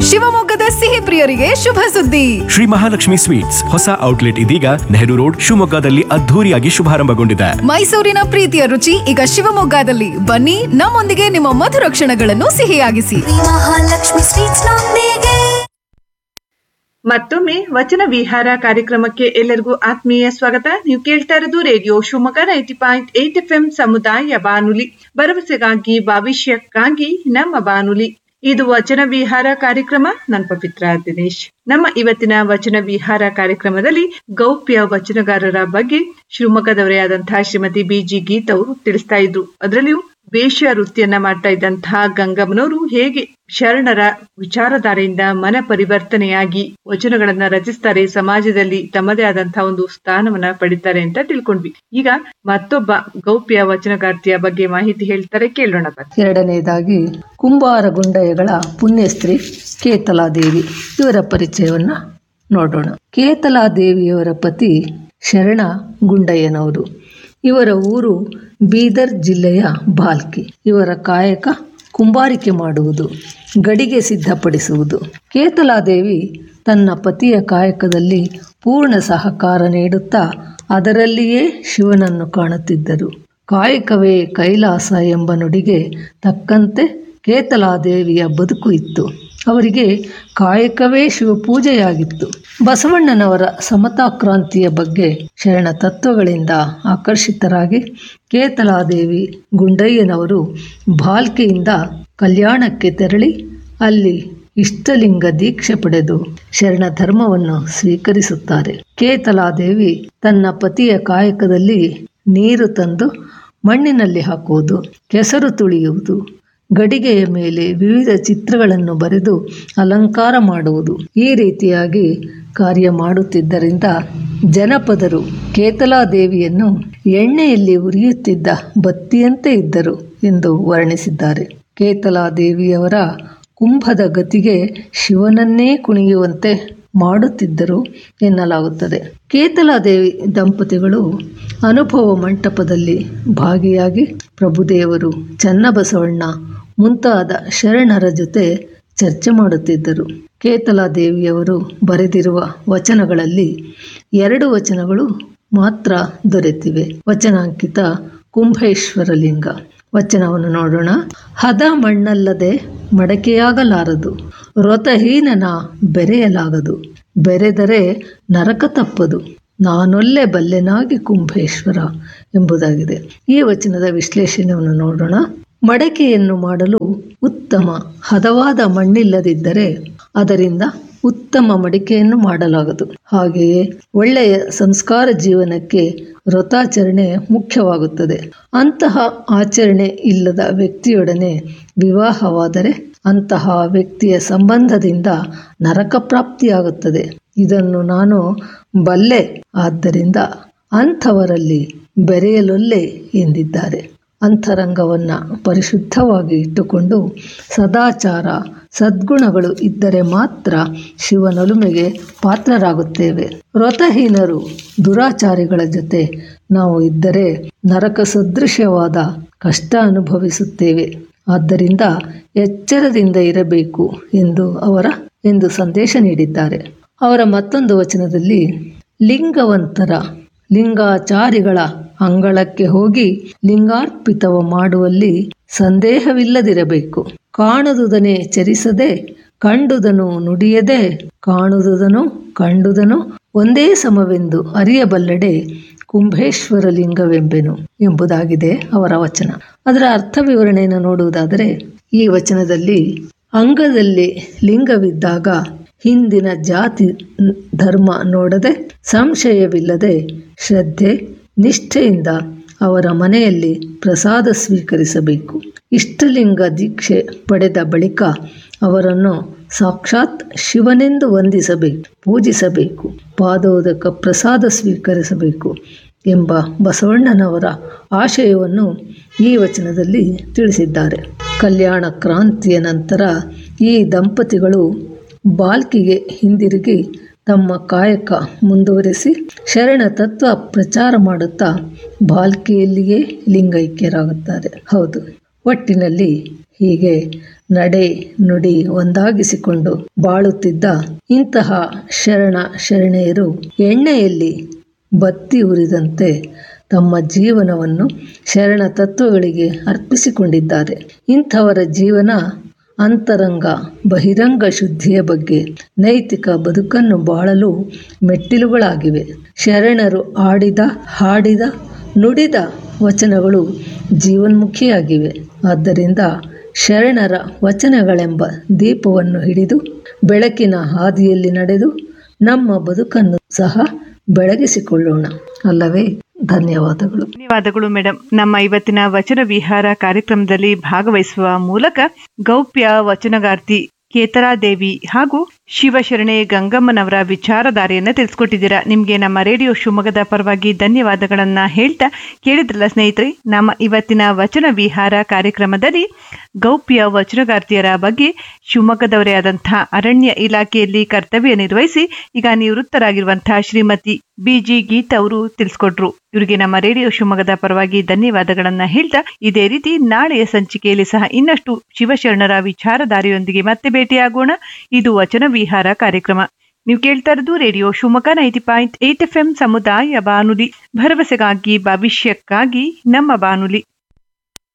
ಶಿವಮೊಗ್ಗದ ಸಿಹಿ ಪ್ರಿಯರಿಗೆ ಶುಭ ಸುದ್ದಿ ಶ್ರೀ ಮಹಾಲಕ್ಷ್ಮಿ ಸ್ವೀಟ್ಸ್ ಹೊಸ ಔಟ್ಲೆಟ್ ಇದೀಗ ನೆಹರು ರೋಡ್ ಶಿವಮೊಗ್ಗದಲ್ಲಿ ಅದ್ಧೂರಿಯಾಗಿ ಶುಭಾರಂಭಗೊಂಡಿದೆ ಮೈಸೂರಿನ ಪ್ರೀತಿಯ ರುಚಿ ಈಗ ಶಿವಮೊಗ್ಗದಲ್ಲಿ ಬನ್ನಿ ನಮ್ಮೊಂದಿಗೆ ನಿಮ್ಮ ಮಧುರ ಕ್ಷಣಗಳನ್ನು ಸಿಹಿಯಾಗಿಸಿ ಮಹಾಲಕ್ಷ್ಮಿ ಸ್ವೀಟ್ಸ್ ನೊಂದಿಗೆ ಮತ್ತೊಮ್ಮೆ ವಚನ ವಿಹಾರ ಕಾರ್ಯಕ್ರಮಕ್ಕೆ ಎಲ್ಲರಿಗೂ ಆತ್ಮೀಯ ಸ್ವಾಗತ ನೀವು ಕೇಳ್ತಾ ಇರೋದು radio Shivamogga ninety point eight F M ಸಮುದಾಯ ಬಾನುಲಿ ಭರವಸೆಗಾಗಿ ಭವಿಷ್ಯಕ್ಕಾಗಿ ನಮ್ಮ ಬಾನುಲಿ ಇದು ವಚನ ವಿಹಾರ ಕಾರ್ಯಕ್ರಮ ನಾನು ಪವಿತ್ರ ದಿನೇಶ್ ನಮ್ಮ ಇವತ್ತಿನ ವಚನ ವಿಹಾರ ಕಾರ್ಯಕ್ರಮದಲ್ಲಿ ಗೌಪ್ಯ ವಚನಗಾರರ ಬಗ್ಗೆ ಶಿವಮೊಗ್ಗದವರೇ ಆದಂತಹ ಶ್ರೀಮತಿ ಬಿಜಿ ಗೀತ್ ಅವರು ತಿಳಿಸ್ತಾ ಇದ್ರು ಅದರಲ್ಲಿಯೂ ವೇಶ್ಯ ವೃತ್ತಿಯನ್ನ ಮಾಡ್ತಾ ಇದ್ದಂತಹ ಗಂಗಮ್ಮನವರು ಹೇಗೆ ಶರಣರ ವಿಚಾರಧಾರೆಯಿಂದ ಮನ ಪರಿವರ್ತನೆಯಾಗಿ ವಚನಗಳನ್ನ ರಚಿಸ್ತಾರೆ ಸಮಾಜದಲ್ಲಿ ತಮ್ಮದೇ ಆದಂತಹ ಒಂದು ಸ್ಥಾನವನ್ನ ಪಡಿತಾರೆ ಅಂತ ತಿಳ್ಕೊಂಡ್ವಿ ಈಗ ಮತ್ತೊಬ್ಬ ಗೌಪ್ಯ ವಚನಗಾರ್ತಿಯ ಬಗ್ಗೆ ಮಾಹಿತಿ ಹೇಳ್ತಾರೆ ಕೇಳೋಣ ಬನ್ನಿ ಎರಡನೇದಾಗಿ ಕುಂಬಾರ ಗುಂಡಯ್ಯಗಳ ಪುಣ್ಯಸ್ತ್ರೀ ಕೇತಲಾದೇವಿ ಇವರ ಪರಿಚಯವನ್ನ ನೋಡೋಣ ಕೇತಲಾದೇವಿಯವರ ಪತಿ ಶರಣ ಗುಂಡಯ್ಯನವರು ಇವರ ಊರು ಬೀದರ್ ಜಿಲ್ಲೆಯ ಬಾಲ್ಕಿ ಇವರ ಕಾಯಕ ಕುಂಬಾರಿಕೆ ಮಾಡುವುದು ಗಡಿಗೆ ಸಿದ್ಧಪಡಿಸುವುದು ಕೇತಲಾದೇವಿ ತನ್ನ ಪತಿಯ ಕಾಯಕದಲ್ಲಿ ಪೂರ್ಣ ಸಹಕಾರ ನೀಡುತ್ತಾ ಅದರಲ್ಲಿಯೇ ಶಿವನನ್ನು ಕಾಣುತ್ತಿದ್ದರು ಕಾಯಕವೇ ಕೈಲಾಸ ಎಂಬ ನುಡಿಗೆ ತಕ್ಕಂತೆ ಕೇತಲಾದೇವಿಯ ಬದುಕು ಇತ್ತು ಅವರಿಗೆ ಕಾಯಕವೇ ಶಿವಪೂಜೆಯಾಗಿತ್ತು ಬಸವಣ್ಣನವರ ಸಮತಾಕ್ರಾಂತಿಯ ಬಗ್ಗೆ ಶರಣ ತತ್ವಗಳಿಂದ ಆಕರ್ಷಿತರಾಗಿ ಕೇತಲಾದೇವಿ ಗುಂಡಯ್ಯನವರು ಬಾಲ್ಕೆಯಿಂದ ಕಲ್ಯಾಣಕ್ಕೆ ತೆರಳಿ ಅಲ್ಲಿ ಇಷ್ಟಲಿಂಗ ದೀಕ್ಷೆ ಪಡೆದು ಶರಣ ಧರ್ಮವನ್ನು ಸ್ವೀಕರಿಸುತ್ತಾರೆ ಕೇತಲಾದೇವಿ ತನ್ನ ಪತಿಯ ಕಾಯಕದಲ್ಲಿ ನೀರು ತಂದು ಮಣ್ಣಿನಲ್ಲಿ ಹಾಕುವುದು ಕೆಸರು ತುಳಿಯುವುದು ಗಡಿಗೆಯ ಮೇಲೆ ವಿವಿಧ ಚಿತ್ರಗಳನ್ನು ಬರೆದು ಅಲಂಕಾರ ಮಾಡುವುದು ಈ ರೀತಿಯಾಗಿ ಕಾರ್ಯ ಮಾಡುತ್ತಿದ್ದರಿಂದ ಜನಪದರು ಕೇತಲಾದೇವಿಯನ್ನು ಎಣ್ಣೆಯಲ್ಲಿ ಉರಿಯುತ್ತಿದ್ದ ಬತ್ತಿಯಂತೆ ಇದ್ದರು ಎಂದು ವರ್ಣಿಸಿದ್ದಾರೆ ಕೇತಲಾದೇವಿಯವರ ಕುಂಭದ ಗತಿಗೆ ಶಿವನನ್ನೇ ಕುಣಿಯುವಂತೆ ಮಾಡುತ್ತಿದ್ದರು ಎನ್ನಲಾಗುತ್ತದೆ ಕೇತಲಾದೇವಿ ದಂಪತಿಗಳು ಅನುಭವ ಮಂಟಪದಲ್ಲಿ ಭಾಗಿಯಾಗಿ ಪ್ರಭುದೇವರು ಚನ್ನಬಸವಣ್ಣ ಮುಂತಾದ ಶರಣರ ಜೊತೆ ಚರ್ಚೆ ಮಾಡುತ್ತಿದ್ದರು ಕೇತಲಾದೇವಿಯವರು ಬರೆದಿರುವ ವಚನಗಳಲ್ಲಿ ಎರಡು ವಚನಗಳು ಮಾತ್ರ ದೊರೆತಿವೆ ವಚನಾಂಕಿತ ಕುಂಭೇಶ್ವರ ಲಿಂಗ ವಚನವನ್ನು ನೋಡೋಣ ಹದ ಮಣ್ಣಲ್ಲದೆ ಮಡಕೆಯಾಗಲಾರದು ವ್ರತಹೀನನ ಬೆರೆಯಲಾಗದು ಬೆರೆದರೆ ನರಕ ತಪ್ಪದು ನಾನೊಲ್ಲೆ ಬಲ್ಲೆನಾಗಿ ಕುಂಭೇಶ್ವರ ಎಂಬುದಾಗಿದೆ ಈ ವಚನದ ವಿಶ್ಲೇಷಣೆಯನ್ನು ನೋಡೋಣ ಮಡಕೆಯನ್ನು ಮಾಡಲು ಉತ್ತಮ ಹದವಾದ ಮಣ್ಣಿಲ್ಲದಿದ್ದರೆ ಅದರಿಂದ ಉತ್ತಮ ಮಡಿಕೆಯನ್ನು ಮಾಡಲಾಗದು ಹಾಗೆಯೇ ಒಳ್ಳೆಯ ಸಂಸ್ಕಾರ ಜೀವನಕ್ಕೆ ವ್ರತಾಚರಣೆ ಮುಖ್ಯವಾಗುತ್ತದೆ ಅಂತಹ ಆಚರಣೆ ಇಲ್ಲದ ವ್ಯಕ್ತಿಯೊಡನೆ ವಿವಾಹವಾದರೆ ಅಂತಹ ವ್ಯಕ್ತಿಯ ಸಂಬಂಧದಿಂದ ನರಕ ಪ್ರಾಪ್ತಿಯಾಗುತ್ತದೆ ಇದನ್ನು ನಾನು ಬಲ್ಲೆ ಆದ್ದರಿಂದ ಅಂಥವರಲ್ಲಿ ಬೆರೆಯಲೊಲ್ಲೆ ಎಂದಿದ್ದಾರೆ ಅಂತರಂಗವನ್ನು ಪರಿಶುದ್ಧವಾಗಿ ಇಟ್ಟುಕೊಂಡು ಸದಾಚಾರ ಸದ್ಗುಣಗಳು ಇದ್ದರೆ ಮಾತ್ರ ಶಿವನೊಲುಮೆಗೆ ಪಾತ್ರರಾಗುತ್ತೇವೆ ವ್ರತಹೀನರು ದುರಾಚಾರಿಗಳ ಜೊತೆ ನಾವು ಇದ್ದರೆ ನರಕ ಸದೃಶ್ಯವಾದ ಕಷ್ಟ ಅನುಭವಿಸುತ್ತೇವೆ ಆದ್ದರಿಂದ ಎಚ್ಚರದಿಂದ ಇರಬೇಕು ಎಂದು ಅವರ ಎಂದು ಸಂದೇಶ ನೀಡಿದ್ದಾರೆ ಅವರ ಮತ್ತೊಂದು ವಚನದಲ್ಲಿ ಲಿಂಗವಂತರ ಲಿಂಗಾಚಾರಿಗಳ ಅಂಗಳಕ್ಕೆ ಹೋಗಿ ಲಿಂಗಾರ್ಪಿತವ ಮಾಡುವಲ್ಲಿ ಸಂದೇಹವಿಲ್ಲದಿರಬೇಕು ಕಾಣುದುದನೆ ಚರಿಸದೆ ಕಂಡುದನು ನುಡಿಯದೆ ಕಾಣುದುದನು ಕಂಡುದನು ಒಂದೇ ಸಮವೆಂದು ಅರಿಯಬಲ್ಲಡೆ ಕುಂಭೇಶ್ವರ ಲಿಂಗವೆಂಬೆನು ಎಂಬುದಾಗಿದೆ ಅವರ ವಚನ ಅದರ ಅರ್ಥ ವಿವರಣೆಯನ್ನು ನೋಡುವುದಾದರೆ ಈ ವಚನದಲ್ಲಿ ಅಂಗದಲ್ಲಿ ಲಿಂಗವಿದ್ದಾಗ ಹಿಂದಿನ ಜಾತಿ ಧರ್ಮ ನೋಡದೆ ಸಂಶಯವಿಲ್ಲದೆ ಶ್ರದ್ಧೆ ನಿಷ್ಠೆಯಿಂದ ಅವರ ಮನೆಯಲ್ಲಿ ಪ್ರಸಾದ ಸ್ವೀಕರಿಸಬೇಕು ಇಷ್ಟಲಿಂಗ ದೀಕ್ಷೆ ಪಡೆದ ಬಳಿಕ ಅವರನ್ನು ಸಾಕ್ಷಾತ್ ಶಿವನೆಂದು ವಂದಿಸಬೇಕು ಪೂಜಿಸಬೇಕು ಪಾದೋದಕ ಪ್ರಸಾದ ಸ್ವೀಕರಿಸಬೇಕು ಎಂಬ ಬಸವಣ್ಣನವರ ಆಶಯವನ್ನು ಈ ವಚನದಲ್ಲಿ ತಿಳಿಸಿದ್ದಾರೆ ಕಲ್ಯಾಣ ಕ್ರಾಂತಿಯ ನಂತರ ಈ ದಂಪತಿಗಳು ಬಾಲ್ಕಿಗೆ ಹಿಂದಿರುಗಿ ತಮ್ಮ ಕಾಯಕ ಮುಂದುವರಿಸಿ ಶರಣ ತತ್ವ ಪ್ರಚಾರ ಮಾಡುತ್ತಾ ಬಾಲ್ಕಿಯಲ್ಲಿಯೇ ಲಿಂಗೈಕ್ಯರಾಗುತ್ತಾರೆ ಹೌದು ಒಟ್ಟಿನಲ್ಲಿ ಹೀಗೆ ನಡೆ ನುಡಿ ಒಂದಾಗಿಸಿಕೊಂಡು ಬಾಳುತ್ತಿದ್ದ ಇಂತಹ ಶರಣ ಶರಣೆಯರು ಎಣ್ಣೆಯಲ್ಲಿ ಬತ್ತಿ ಉರಿದಂತೆ ತಮ್ಮ ಜೀವನವನ್ನು ಶರಣ ತತ್ವಗಳಿಗೆ ಅರ್ಪಿಸಿಕೊಂಡಿದ್ದಾರೆ ಇಂಥವರ ಜೀವನ ಅಂತರಂಗ ಬಹಿರಂಗ ಶುದ್ಧಿಯ ಬಗ್ಗೆ ನೈತಿಕ ಬದುಕನ್ನು ಬಾಳಲು ಮೆಟ್ಟಿಲುಗಳಾಗಿವೆ ಶರಣರು ಆಡಿದ ಹಾಡಿದ ನುಡಿದ ವಚನಗಳು ಜೀವನ್ಮುಖಿಯಾಗಿವೆ ಆದ್ದರಿಂದ ಶರಣರ ವಚನಗಳೆಂಬ ದೀಪವನ್ನು ಹಿಡಿದು ಬೆಳಕಿನ ಹಾದಿಯಲ್ಲಿ ನಡೆದು ನಮ್ಮ ಬದುಕನ್ನು ಸಹ ಬೆಳಗಿಸಿಕೊಳ್ಳೋಣ ಅಲ್ಲವೇ ಧನ್ಯವಾದಗಳು ಧನ್ಯವಾದಗಳು ಮೇಡಮ್ ನಮ್ಮ ಇವತ್ತಿನ ವಚನ ವಿಹಾರ ಕಾರ್ಯಕ್ರಮದಲ್ಲಿ ಭಾಗವಹಿಸುವ ಮೂಲಕ ಗೌಪ್ಯ ವಚನಗಾರ್ತಿ ಕೇತರಾದೇವಿ ಹಾಗೂ ಶಿವಶರಣೆ ಗಂಗಮ್ಮನವರ ವಿಚಾರಧಾರೆಯನ್ನ ತಿಳಿಸ್ಕೊಟ್ಟಿದ್ದೀರಾ ನಿಮ್ಗೆ ನಮ್ಮ ರೇಡಿಯೋ ಶಿವಮೊಗ್ಗದ ಪರವಾಗಿ ಧನ್ಯವಾದಗಳನ್ನ ಹೇಳ್ತಾ ಕೇಳಿದ್ರಲ್ಲ ಸ್ನೇಹಿತರೆ ನಮ್ಮ ಇವತ್ತಿನ ವಚನ ವಿಹಾರ ಕಾರ್ಯಕ್ರಮದಲ್ಲಿ ಗೌಪ್ಯ ವಚನಗಾರ್ತಿಯರ ಬಗ್ಗೆ ಶಿವಮೊಗ್ಗದವರೇ ಆದಂತಹ ಅರಣ್ಯ ಇಲಾಖೆಯಲ್ಲಿ ಕರ್ತವ್ಯ ನಿರ್ವಹಿಸಿ ಈಗ ನಿವೃತ್ತರಾಗಿರುವಂತಹ ಶ್ರೀಮತಿ ಬಿಜಿ ಗೀತಾ ಅವರು ತಿಳಿಸ್ಕೊಟ್ರು ಇವರಿಗೆ ನಮ್ಮ ರೇಡಿಯೋ ಶಿವಮೊಗ್ಗದ ಪರವಾಗಿ ಧನ್ಯವಾದಗಳನ್ನ ಹೇಳ್ತಾ ಇದೇ ರೀತಿ ನಾಳೆಯ ಸಂಚಿಕೆಯಲ್ಲಿ ಸಹ ಇನ್ನಷ್ಟು ಶಿವಶರಣರ ವಿಚಾರಧಾರೆಯೊಂದಿಗೆ ಮತ್ತೆ ಭೇಟಿಯಾಗೋಣ ಇದು ವಚನ ವಿಹಾರ ಕಾರ್ಯಕ್ರಮ ನೀವು ಕೇಳ್ತಾ ಇರೋದು radio Shivamogga ninety point eight F M ಸಮುದಾಯ ಬಾನುಲಿ ಭರವಸೆಗಾಗಿ ಭವಿಷ್ಯಕ್ಕಾಗಿ ನಮ್ಮ ಬಾನುಲಿ